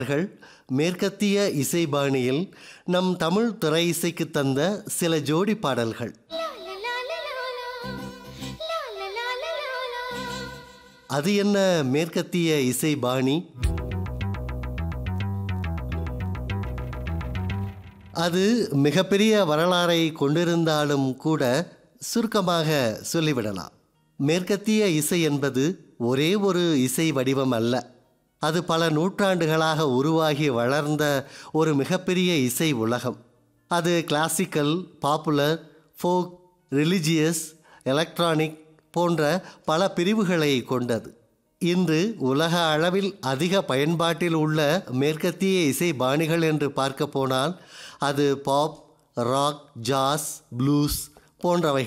அவர்கள் மேற்கத்திய இசைபாணியில் நம் தமிழ் திரை இசைக்கு தந்த சில ஜோடி பாடல்கள் அது என்ன மேற்கத்திய இசைபாணி அது மிகப்பெரிய வரலாறை கொண்டிருந்தாலும் கூட சுருக்கமாக சொல்லிவிடலாம் மேற்கத்திய இசை என்பது ஒரே ஒரு இசை வடிவம் அல்ல அது பல நூற்றாண்டுகளாக உருவாகி வளர்ந்த ஒரு மிகப்பெரிய இசை உலகம் அது classical popular folk religious electronic போன்ற பல பிரிவுகளை கொண்டது இன்று உலக அளவில் அதிக பயன்பாட்டில் உள்ள மேற்கத்திய இசை பாணிகள் என்று பார்க்க போனால் அது பாப் ராக் ஜாஸ் ப்ளூஸ் போன்றவை